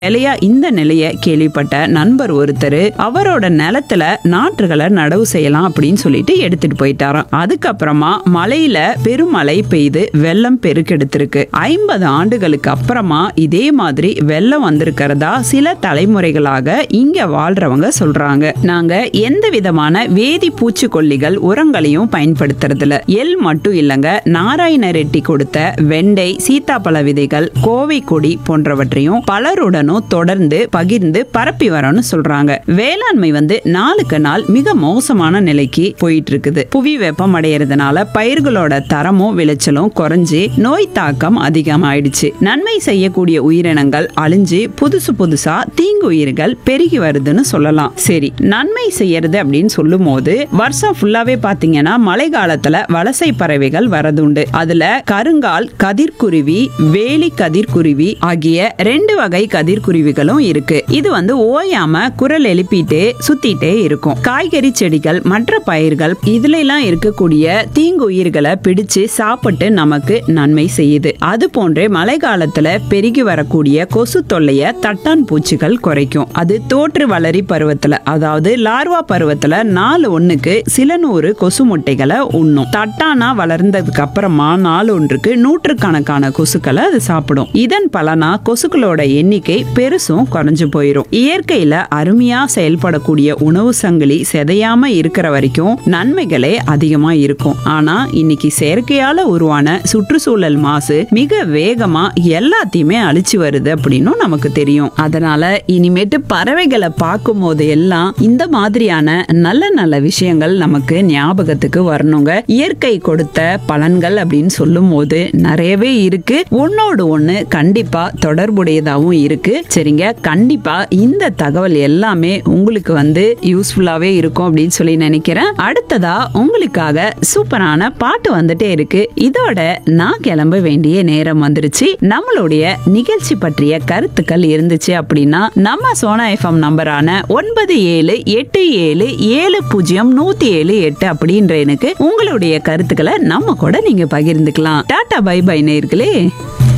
நிலையா இந்த நிலைய கேள்விப்பட்ட நண்பர் ஒருத்தர் அவரோட நிலத்துல நாற்றுகளை நடவு செய்யலாம் அப்படின்னு சொல்லிட்டு எடுத்துட்டு போயிட்டாராம் அதுக்கப்புறமா மலையில பெருமழை பெய்து வெள்ளம் பெருக்கெடுத்திருக்கு ஐம்பது ஆண்டுகளுக்கு அப்புறமா இதே மாதிரி வெள்ளம் வந்திருக்கிறதா சில தலைமுறைகளாக இங்க வாழ்றவங்க சொல்றாங்க நாங்க எந்த விதமான வேதி பூச்சிக்கொல்லிகள் உரங்களையும் பயன்படுத்துறதுல எள் மட்டும் இல்லைங்க நாராயண ரெட்டி கொடுத்த வெண்டை சீத்தாப்பழ விதைகள் கோவை கொடி போன்றவற்றையும் பலருடனும் தொடர்ந்து பகிர்ந்து பரப்பி வரணும்னு சொல்றாங்க வேளாண்மை வந்து நாளுக்கு நாள் மிக மோசமான நிலைக்கு போயிட்டு இருக்குது புவி வெப்பம் அடையறதுனால பயிர்களோட தரமும் விளைச்சலும் குறைஞ்சு நோய் தாக்கம் அதிகமாயிடுச்சு நன்மை செய்யக்கூடிய உயிரினங்கள் அழிஞ்சு புதுசு புதுசா தீங்கு உயிர்கள் பெருகி வருதுன்னு சொல்லலாம் சரி நன்மை செய்யறது அப்படின்னு சொல்லும் போது வருஷம் ஃபுல்லாவே பாத்தீங்கன்னா மழை காலத்துல வலசை பறவைகள் வரதுண்டு அதுல கருங்கால் கதிர்குருவி வேலி கதிர்குருவி ஆகிய ரெண்டு வகை கதிர்குருவிகளும் இருக்கு இது வந்து ஓயாம குரல் எழுப்பிட்டே சுத்திட்டே இருக்கும் காய்கறி செடிகள் மற்ற பயிர்கள் இதுல எல்லாம் இருக்கக்கூடிய தீங்கு உயிர்களை பிடிச்சு சாப்பிட்டு நமக்கு நன்மை செய்யுது அது போன்றே மழை காலத்துல பெருகி வரக்கூடிய கொசு தொல்லைய தட்டான் பூச்சிகள் குறைக்கும் அது தோற்று வளரி பருவத்துல அதாவது லார்வா பருவத்துல நாலு ஒண்ணுக்கு சில நூறு கொசு முட்டைகளை உண்ணும் தட்டானா வளர்ந்ததுக்கு அப்புறமா நாலு ஒன்றுக்கு நூற்றுக்கணக்கான கொசுக்களை அது சாப்பிடும் இதன் பலனா கொசுக்களோட எண்ணிக்கை பெருசும் குறைஞ்சு போயிடும் இயற்கையில அருமையா செயல்படக்கூடிய உணவு சங்கிலி செதையாம இருக்கிற வரைக்கும் நன்மைகளே அதிகமா இருக்கும் ஆனா இன்னைக்கு செயற்கையால உருவான சுற்றுச்சூழல் மாசு மிக வேகமா எல்லாத்தையுமே அழிச்சு வருது அப்படின்னும் நமக்கு தெரியும் அதனால இனிமேட்டு பறவைகளை பார்க்கும் போது எல்லாம் இந்த மாதிரியான நல்ல நல்ல விஷயங்கள் நமக்கு ஞாபகத்துக்கு வரணுங்க இயற்கை கொடுத்த பலன்கள் அப்படின்னு சொல்லும் போது நிறையவே இருக்கு ஒன்னோடு ஒண்ணு கண்டிப்பா தொடர்புடையதாகவும் இருக்கு சரிங்க கண்டிப்பா இந்த தகவல் எல்லாமே உங்களுக்கு வந்து யூஸ்ஃபுல்லாவே இருக்கும் அப்படின்னு சொல்லி நினைக்கிறேன் அடுத்ததா உங்களுக்காக சூப்பரான பாட்டு வந்துட்டே இருக்கு இதோட நான் கிளம்ப வேண்டிய நேரம் வந்துருச்சு நம்மளுடைய நிகழ்ச்சி பற்றிய கருத்துக்கள் இருந்துச்சு அப்படின்னா நம்ம சோனா எஃப்எம் நம்பரான ஒன்பது ஏழு எட்டு ஏழு ஏழு பூஜ்ஜியம் நூத்தி ஏழு எட்டு அப்படின்ற எனக்கு உங்களுடைய கருத்துக்களை நம்ம கூட நீங்க பகிர்ந்துக்கலாம் டாடா பை பை நேர்களே